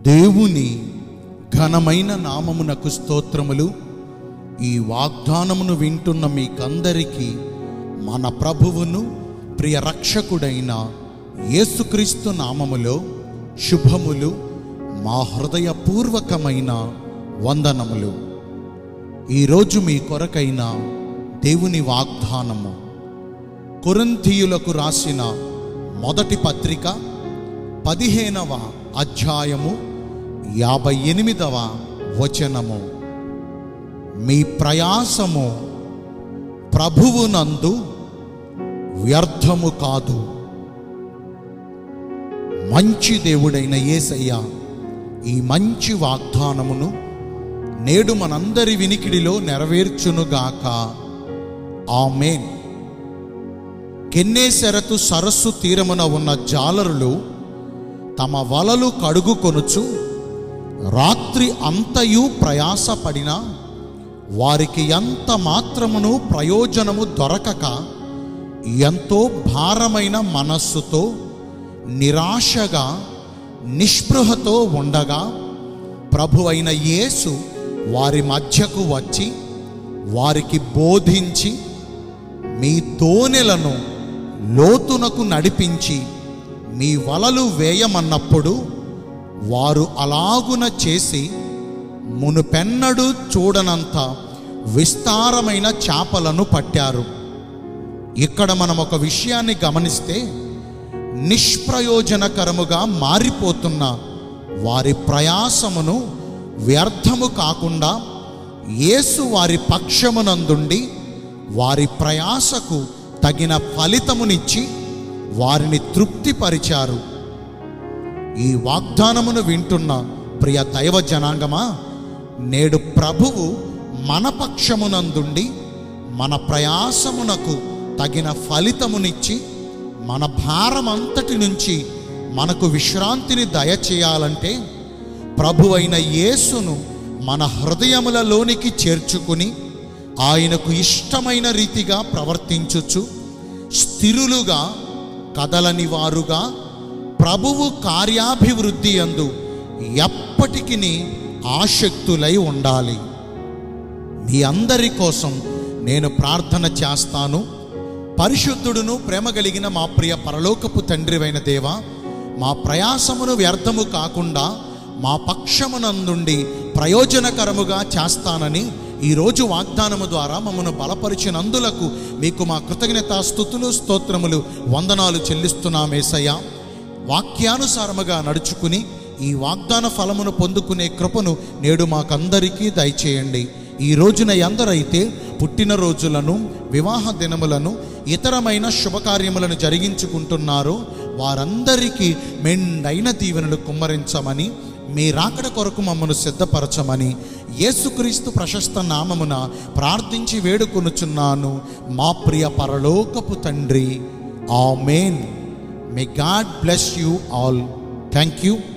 దేవుని ఘనమైన నామమునకు స్తోత్రములు ఈ వాగ్దానమును వింటున్న మీకందరికీ మన ప్రభువును ప్రియ రక్షకుడైన యేసుక్రీస్తు నామములో శుభములు మా హృదయపూర్వకమైన వందనములు ఈరోజు మీ కొరకైన దేవుని వాగ్దానము కొరింథీయులకు రాసిన మొదటి పత్రిక పదిహేనవ అధ్యాయము యాభై ఎనిమిదవ వచనము మీ ప్రయాసము ప్రభువునందు వ్యర్థము కాదు మంచి దేవుడైన యేసయ్య ఈ మంచి వాగ్దానమును నేడు మనందరి వినికిడిలో నెరవేర్చునుగాక ఆమేన్ కెన్నేసెరతు సరస్సు తీరమున ఉన్న జాలరులు తమ వలలు కడుగుకొనుచు రాత్రి అంతయు ప్రయాసపడిన వారికి ఎంత మాత్రమును ప్రయోజనము దొరకక ఎంతో భారమైన మనస్సుతో నిరాశగా నిస్పృహతో ఉండగా ప్రభు అయిన యేసు వారి మధ్యకు వచ్చి వారికి బోధించి మీ తోనెలను లోతునకు నడిపించి మీ వలలు వేయమన్నప్పుడు వారు అలాగున చేసి మునుపెన్నడూ చూడనంత విస్తారమైన చేపలను పట్టారు ఇక్కడ మనం ఒక విషయాన్ని గమనిస్తే నిష్ప్రయోజనకరముగా మారిపోతున్న వారి ప్రయాసమును వ్యర్థము కాకుండా యేసు వారి పక్షమునందుండి వారి ప్రయాసకు తగిన ఫలితమునిచ్చి వారిని తృప్తిపరిచారు ఈ వాగ్దానమును వింటున్న ప్రియ దైవ జనాంగమా నేడు ప్రభువు మన పక్షమునందుండి మన ప్రయాసమునకు తగిన ఫలితమునిచ్చి మన భారమంతటి నుంచి మనకు విశ్రాంతిని దయచేయాలంటే ప్రభు అయిన యేసును మన హృదయములలోనికి చేర్చుకుని ఆయనకు ఇష్టమైన రీతిగా ప్రవర్తించుచు స్థిరులుగా కదలని వారుగా ప్రభువు కార్యాభివృద్ధి అందు ఎప్పటికీ ఆసక్తులై ఉండాలి మీ అందరి కోసం నేను ప్రార్థన చేస్తాను పరిశుద్ధుడును ప్రేమ కలిగిన మా ప్రియ పరలోకపు తండ్రివైన దేవ మా ప్రయాసమును వ్యర్థము కాకుండా మా పక్షమునందుండి ప్రయోజనకరముగా చేస్తానని ఈరోజు వాగ్దానము ద్వారా మమ్మను బలపరిచినందులకు మీకు మా కృతజ్ఞత స్థుతులు స్తోత్రములు వందనాలు చెల్లిస్తున్నామేసయ్యా వాక్యానుసారముగా నడుచుకుని ఈ వాగ్దాన ఫలమును పొందుకునే కృపను నేడు మాకందరికీ దయచేయండి ఈ రోజున ఎందరైతే పుట్టినరోజులను వివాహ దినములను ఇతరమైన శుభకార్యములను జరిగించుకుంటున్నారో వారందరికీ మెండైన దీవెనలు కుమ్మరించమని మీ రాకడ కొరకు మమ్మను సిద్ధపరచమని యేసుక్రీస్తు ప్రశస్త నామమున ప్రార్థించి వేడుకొనుచున్నాను మా ప్రియ పరలోకపు తండ్రి amen may God bless you all thank you